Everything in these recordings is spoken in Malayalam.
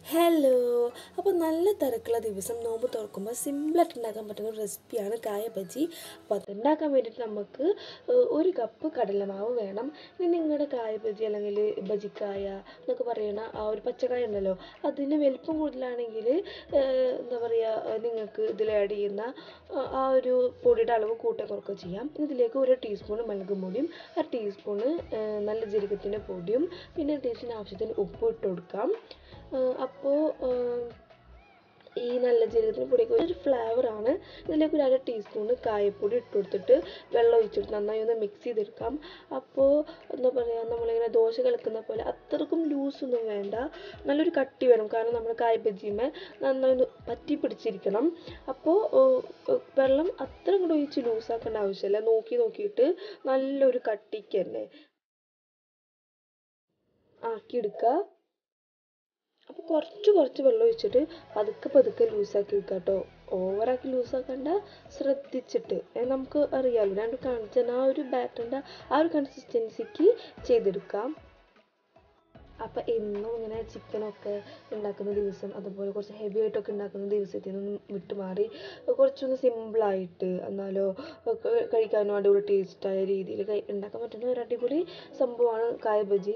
ഹലോ അപ്പോൾ നല്ല തിരക്കുള്ള ദിവസം നോമ്പ് തുറക്കുമ്പോൾ സിമ്പിളായിട്ട് ഉണ്ടാക്കാൻ പറ്റുന്ന ഒരു റെസിപ്പിയാണ് കായ ബജി അപ്പോൾ അതുണ്ടാക്കാൻ വേണ്ടിയിട്ട് നമുക്ക് ഏഹ്, ഒരു കപ്പ് കടലമാവ് വേണം ഇനി നിങ്ങളുടെ കായ ബജി അല്ലെങ്കിൽ ബജിക്കായ എന്നൊക്കെ പറയുന്ന ആ ഒരു പച്ചക്കായ ഉണ്ടല്ലോ അതിന് വലിപ്പം കൂടുതലാണെങ്കിൽ ഏഹ്, എന്താ പറയുക നിങ്ങൾക്ക് ഇതിൽ ആഡ് ചെയ്യുന്ന ആ, ആ ഒരു പൊടിയുടെ അളവ് കൂട്ടുക കുറക്കുക ചെയ്യാം ഇനി ഇതിലേക്ക് ഒരു ടീസ്പൂൺ മുളക് പൊടിയും അര ടീസ്പൂണ് ഏഹ്, നല്ല ജീരകത്തിൻ്റെ പൊടിയും പിന്നെ ടേസ്റ്റിന് ആവശ്യത്തിന് ഉപ്പ് ഇട്ട് കൊടുക്കാം അപ്പോൾ ഈ നല്ല ജീരകത്തിന് പൊടിയൊക്കെ ഒരു ഫ്ലേവറാണ് ഇതിലേക്ക് ഒരു അര ടീസ്പൂണ് കായപ്പൊടി ഇട്ട് കൊടുത്തിട്ട് വെള്ളം ഒഴിച്ചിട്ട് നന്നായി ഒന്ന് മിക്സ് ചെയ്തെടുക്കാം അപ്പോൾ എന്താ പറയുക നമ്മളിങ്ങനെ ദോശ കലക്കുന്ന പോലെ അത്രക്കും ലൂസൊന്നും വേണ്ട നല്ലൊരു കട്ടി വേണം കാരണം നമ്മൾ കായ ബജിമേ നന്നായി ഒന്ന് പറ്റി പിടിച്ചിരിക്കണം അപ്പോൾ വെള്ളം അത്ര കൂടെ ഒഴിച്ച് ലൂസാക്കേണ്ട ആവശ്യമില്ല നോക്കി നോക്കിയിട്ട് നല്ലൊരു കട്ടിക്ക് തന്നെ ആക്കിയെടുക്കുക അപ്പോൾ കുറച്ച് കുറച്ച് വെള്ളം ഒഴിച്ചിട്ട് പതുക്കെ പതുക്കെ ലൂസാക്കി വെക്കുക കേട്ടോ ഓവറാക്കി ലൂസാക്കണ്ട ശ്രദ്ധിച്ചിട്ട് ഏ, നമുക്ക് അറിയാമല്ലോ ഞാൻ കാണിച്ച ആ ഒരു ബാറ്ററിൻ്റെ ആ ഒരു കൺസിസ്റ്റൻസിക്ക് ചെയ്തെടുക്കാം അപ്പം എന്നും ഇങ്ങനെ ചിക്കനൊക്കെ ഉണ്ടാക്കുന്ന ദിവസം അതുപോലെ കുറച്ച് ഹെവി ആയിട്ടൊക്കെ ഉണ്ടാക്കുന്ന ദിവസത്തിൽ നിന്നും വിട്ടുമാറി കുറച്ചൊന്ന് സിമ്പിളായിട്ട് എന്നാലോ ഒക്കെ കഴിക്കാനും അടിപൊളി ടേസ്റ്റായ രീതിയിൽ കഴി ഉണ്ടാക്കാൻ പറ്റുന്ന ഒരു അടിപൊളി സംഭവമാണ് കായ ബജി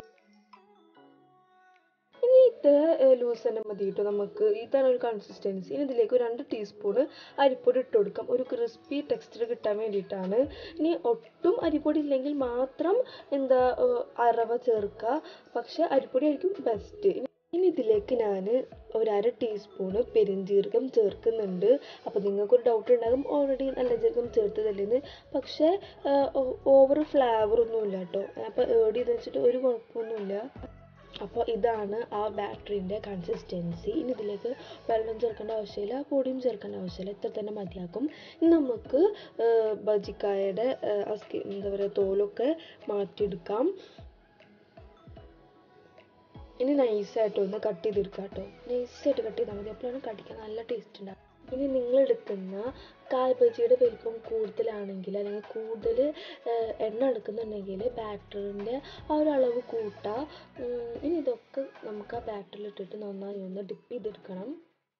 ഇനി ഇത്ര ലൂസ് തന്നെ മതി കേട്ടോ നമുക്ക് ഇതാണ് ഒരു കൺസിസ്റ്റൻസി ഇനി ഇതിലേക്ക് ഒരു രണ്ട് ടീസ്പൂണ് അരിപ്പൊടി ഇട്ട് കൊടുക്കാം ഒരു ക്രിസ്പി ടെക്സ്ചർ കിട്ടാൻ വേണ്ടിയിട്ടാണ് ഇനി ഒട്ടും അരിപ്പൊടി ഇല്ലെങ്കിൽ മാത്രം എന്താ ഏഹ്, അരവ ചേർക്കുക പക്ഷെ അരിപ്പൊടി ആയിരിക്കും ബെസ്റ്റ് ഇനി ഇതിലേക്ക് ഞാൻ ഒരു അര ടീസ്പൂണ് പെരിഞ്ജീരകം ചേർക്കുന്നുണ്ട് അപ്പോൾ നിങ്ങൾക്കൊരു ഡൗട്ട് ഉണ്ടാകും ഓൾറെഡി നല്ല ജീരകം ചേർത്തതല്ലേന്ന് പക്ഷേ ഓവർ ഫ്ലേവർ ഒന്നും ഇല്ല കേട്ടോ അപ്പോൾ ഏഡ് ചെയ്ത് വെച്ചിട്ട് ഒരു കുഴപ്പമൊന്നുമില്ല അപ്പോൾ ഇതാണ് ആ ബാറ്ററിൻ്റെ കൺസിസ്റ്റൻസി ഇനി ഇതിലേക്ക് വെള്ളം ചേർക്കേണ്ട ആവശ്യമില്ല പൊടിയും ചേർക്കേണ്ട ആവശ്യമില്ല ഇത്ര തന്നെ മതിയാക്കും ഇനി നമുക്ക് ഏഹ്, ബജിക്കായയുടെ ഏഹ്, ആ സ്കി എന്താ പറയുക തോലൊക്കെ മാറ്റിയെടുക്കാം ഇനി നൈസായിട്ട് ഒന്ന് കട്ട് ചെയ്തെടുക്കാം കേട്ടോ നൈസായിട്ട് കട്ട് ചെയ്താൽ മതി അപ്പോഴാണ് കടിക്കാൻ നല്ല ടേസ്റ്റ് ഉണ്ടാകും ഇനി നിങ്ങൾ എടുക്കുന്ന കായ് ബജിയുടെ വലിപ്പം കൂടുതലാണെങ്കിൽ അല്ലെങ്കിൽ കൂടുതൽ ഏഹ്, എണ്ണ എടുക്കുന്നുണ്ടെങ്കിൽ ബാറ്ററിൻ്റെ ആ ഒരു അളവ് കൂട്ടാം ഉം, ഇനി ഇതൊക്കെ നമുക്ക് ആ ബാറ്ററിൽ ഇട്ടിട്ട് നന്നായി ഒന്ന് ഡിപ്പ് ചെയ്തെടുക്കണം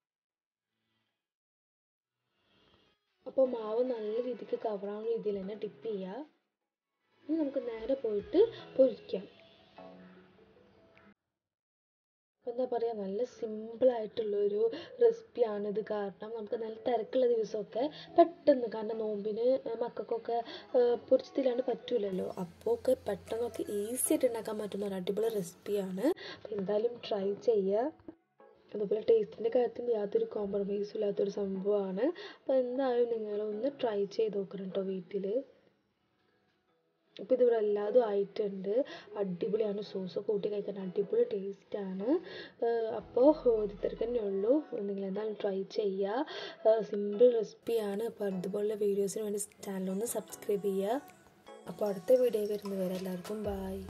അപ്പോൾ മാവ് നല്ല രീതിക്ക് കവറാവുന്ന രീതിയിൽ തന്നെ ഡിപ്പ് ചെയ്യുക ഇനി നമുക്ക് നേരെ പോയിട്ട് പൊരിക്കാം എന്താ പറയുക നല്ല സിമ്പിളായിട്ടുള്ളൊരു റെസിപ്പിയാണിത് കാരണം നമുക്ക് നല്ല തിരക്കുള്ള ദിവസമൊക്കെ പെട്ടെന്ന് കാരണം നോമ്പിന് മക്കൾക്കൊക്കെ പൊരിച്ച് തില്ലാണ്ട് പറ്റൂലല്ലോ അപ്പോൾ ഒക്കെ പെട്ടെന്നൊക്കെ ഈസി ആയിട്ട് ഉണ്ടാക്കാൻ പറ്റുന്ന ഒരു അടിപൊളി റെസിപ്പിയാണ് അപ്പോൾ എന്തായാലും ട്രൈ ചെയ്യുക അതുപോലെ ടേസ്റ്റിൻ്റെ കാര്യത്തിൽ യാതൊരു കോംപ്രമൈസും ഇല്ലാത്തൊരു സംഭവമാണ് അപ്പോൾ എന്തായാലും നിങ്ങളൊന്ന് ട്രൈ ചെയ്ത് നോക്കണം കേട്ടോ വീട്ടിൽ അപ്പോൾ ഇതിവിടെ എല്ലാതും ആയിട്ടുണ്ട് അടിപൊളിയാണ് സോസ് കൂട്ടി കഴിക്കാൻ അടിപൊളി ടേസ്റ്റാണ് അപ്പോൾ ഇത് ഇത്രയ്ക്ക് തന്നെ ഉള്ളൂ നിങ്ങൾ എന്തായാലും ട്രൈ ചെയ്യുക സിമ്പിൾ റെസിപ്പിയാണ് അപ്പോൾ അതുപോലുള്ള വീഡിയോസിന് വേണ്ടി ചാനൽ ഒന്ന് സബ്സ്ക്രൈബ് ചെയ്യുക അപ്പോൾ അടുത്ത വീഡിയോ വരുന്നവരെ എല്ലാവർക്കും ബൈ